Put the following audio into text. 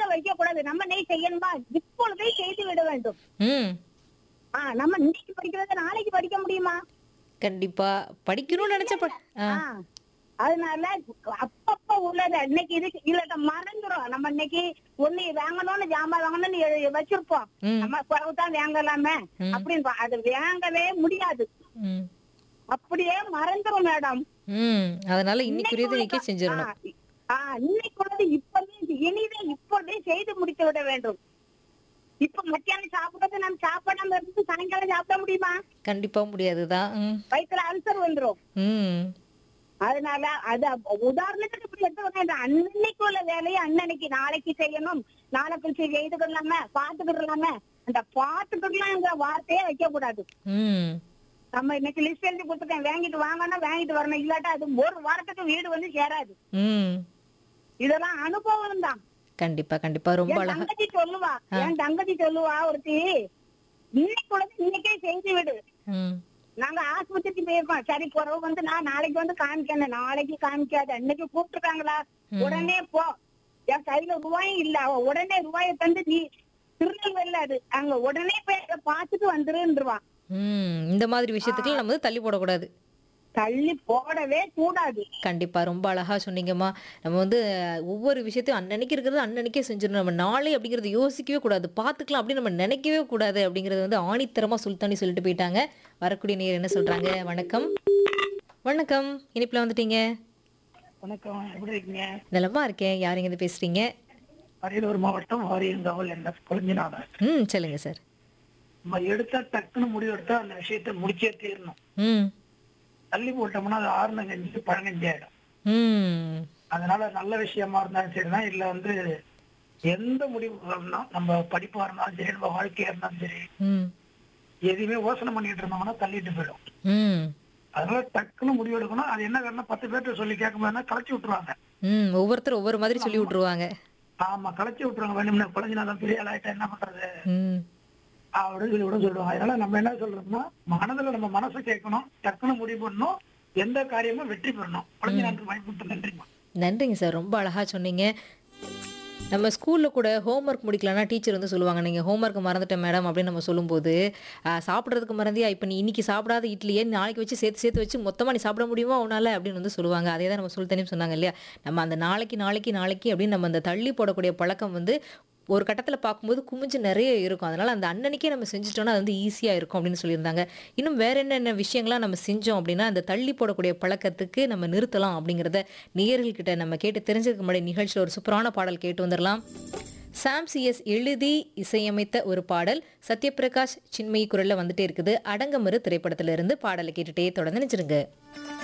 வைக்க கூடாது நம்ம நெய் செய்யணுமா இப்பொழுதே செய்து விட வேண்டும் ம் ஆ நம்ம இன்னைக்கு படிக்கிறத நாளைக்கு படிக்க முடியுமா கண்டிப்பா படிக்கணும்னு நினைச்ச ப- ஆ, ஆ. அதனால அப்பப்ப உள்ளது இன்னைக்கு இது இல்ல மறந்துரும் நம்ம இன்னைக்கு ஒண்ணு வாங்கணும்னு ஜாமான் வாங்கணும்னு எ- வச்சிருப்போம் ம். நம்ம குறவுதான் வாங்கலாமே ம். அப்படின்னு பா- அது வாங்கவே முடியாது ம் அப்படியே மறந்துரும் மேடம் ம் அதனால இன்னைக்குரியது இன்னைக்கே செஞ்சிடணும் ஆ, இன்னைக்கு உள்ளது இப்பவே இனிதே இப்பவே செய்து முடித்து விட வேண்டும் இப்ப மத்தியானம் சாப்பிடுறது நம்ம சாப்பிடாம இருந்து சாயங்காலம் சாப்பிட முடியுமா கண்டிப்பா முடியாதுதான் ம் வயிற்றுல அல்சர் வந்துரும் ம் அதனால அது அப்ப உதாரணத்துக்கு இப்படி எடுத்து அன்னைக்கு உள்ள வேலையை அன்னன்னைக்கு நாளைக்கு செய்யணும் நாளைக்கு சரி செய்துக்கலாம பாத்துக்கிடலாம அந்த பாத்துக்கிடலாங்கிற வார்த்தையே வைக்க கூடாது ம் நம்ம இன்னைக்கு லிஸ்ட் எழுதி கொடுத்துட்டேன் வாங்கிட்டு வாங்கன்னா வாங்கிட்டு வரணும் இல்லாட்டா அது ஒரு வாரத்துக்கு வீடு வந்து சேராது ம் இதெல்லாம் அனுபவம் தான் கண்டிப்பா கண்டிப்பா ரொம்ப என் அழகா தங்கச்சி சொல்லுவா என் தங்கச்சி சொல்லுவா ஒருத்தி இன்னைக்கு உள்ளது இன்னைக்கே செஞ்சு விடு ம் நாங்க ஆஸ்பத்திரிக்கு போயிருக்கோம் சரி குறவு வந்து நான் நாளைக்கு வந்து காமிக்கணும் நாளைக்கு காமிக்காத இன்னைக்கு கூப்பிட்டுருக்காங்களா உடனே போ என் கையில ரூபாயும் இல்ல அவ உடனே ரூபாயை தந்து நீ திருநெல்வேலில அது அங்க உடனே போய் அதை பார்த்துட்டு வந்துருன்றுவான் ம் இந்த மாதிரி விஷயத்துக்கு நம்ம வந்து தள்ளி போடக்கூடாது தள்ளி போடவே கூடாது கண்டிப்பா ரொம்ப அழகா சொன்னீங்கம்மா நம்ம வந்து அஹ், ஒவ்வொரு விஷயத்தையும் அன்னன்னைக்கு இருக்கிறது அன்னன்னைக்கே செஞ்சிடணும் நம்ம நாளை அப்படிங்கறது யோசிக்கவே கூடாது பார்த்துக்கலாம் அப்படின்னு நம்ம நினைக்கவே கூடாது அப்படிங்கறது வந்து ஆணித்தரமா சுல்தானி சொல்லிட்டு போயிட்டாங்க வரக்கூடிய நேர் என்ன சொல்றாங்க வணக்கம் வணக்கம் இனிப்புல வந்துட்டீங்க வணக்கம் எப்படி இருக்கீங்க நலமா இருக்கேன் யார் இருந்து பேசுறீங்க அரியலூர் மாவட்டம் வாரியங்காவல் என்ற குழஞ்சினாதான் ம் சொல்லுங்க சார் நம்ம எடுத்தா டக்குன்னு முடிவு எடுத்தா அந்த விஷயத்தை முடிச்சே தீரணும் ம் தள்ளி போட்டோம்னா அது ஆறுன கஞ்சி பழங்கஞ்சி ஆயிடும் ம் அதனால நல்ல விஷயமா இருந்தாலும் சரிதான் இல்ல வந்து எந்த முடிவு வரணும் நம்ம படிப்பா இருந்தாலும் சரி நம்ம வாழ்க்கையா இருந்தாலும் சரி ம் எதையுமே யோசனை பண்ணிட்டு இருந்தோம்னா தள்ளிட்டு போயிடும் ம் அதனால டக்குன்னு முடிவு எடுக்கணும் அது என்ன காரணம் பத்து பேர்ட்ட சொல்லி கேட்கும் போதுனா களைச்சி விட்டுருவாங்க ம் ஒவ்வொருத்தரும் ஒவ்வொரு மாதிரி சொல்லி விட்டுருவாங்க ஆமா களைச்சி விட்டுருவாங்க வேணும்னா குழந்தைனாலும் பெரிய ஆளாயிட்டா என்ன பண்றது ம் அப்படின்னு சொல்லி கூட சொல்லுவாங்க அதனால நம்ம என்ன சொல்றோம்னா மனதுல நம்ம மனசை கேட்கணும் டக்குன்னு முடிவு பண்ணணும் எந்த காரியமும் வெற்றி பெறணும் குழந்தை நாட்டு வாய்ப்பு நன்றிமா நன்றிங்க சார் ரொம்ப அழகா சொன்னீங்க நம்ம ஸ்கூலில் கூட ஹோம்ஒர்க் முடிக்கலன்னா டீச்சர் வந்து சொல்லுவாங்க நீங்கள் ஹோம்ஒர்க் மறந்துட்டேன் மேடம் அப்படின்னு நம்ம சொல்லும்போது "ஆ, சாப்பிட்றதுக்கு மறந்தியா இப்போ நீ இன்னைக்கு சாப்பிடாத இட்லியே நாளைக்கு வச்சு சேர்த்து சேர்த்து வச்சு மொத்தமாக நீ சாப்பிட முடியுமா உன்னால அப்படின்னு வந்து சொல்லுவாங்க அதே தான் நம்ம சொல்லித்தனையும் சொன்னாங்க இல்லையா நம்ம அந்த நாளைக்கு நாளைக்கு நாளைக்கு அப்படின்னு நம்ம அந்த தள்ளி போடக்கூடிய பழக்கம் வந்து ஒரு கட்டத்தில் பார்க்கும்போது குமிஞ்சு நிறைய இருக்கும் அதனால் அந்த அன்னன்னைக்கே நம்ம செஞ்சுட்டோம்னா அது வந்து ஈஸியாக இருக்கும் அப்படின்னு சொல்லியிருந்தாங்க இன்னும் வேற என்னென்ன விஷயங்கள்லாம் நம்ம செஞ்சோம் அப்படின்னா அந்த தள்ளி போடக்கூடிய பழக்கத்துக்கு நம்ம நிறுத்தலாம் அப்படிங்கிறத நேயர்கள்கிட்ட நம்ம கேட்டு தெரிஞ்சதுக்கு முன்னாடி நிகழ்ச்சியில் ஒரு சூப்பரான பாடல் கேட்டு வந்துடலாம் சாம் சிஎஸ் எழுதி இசையமைத்த ஒரு பாடல் சத்யபிரகாஷ் சின்மயி குரல்ல வந்துட்டே இருக்குது அடங்கமறு திரைப்படத்துல இருந்து பாடலை கேட்டுட்டே தொடர்ந்து நினைச்சிருங்க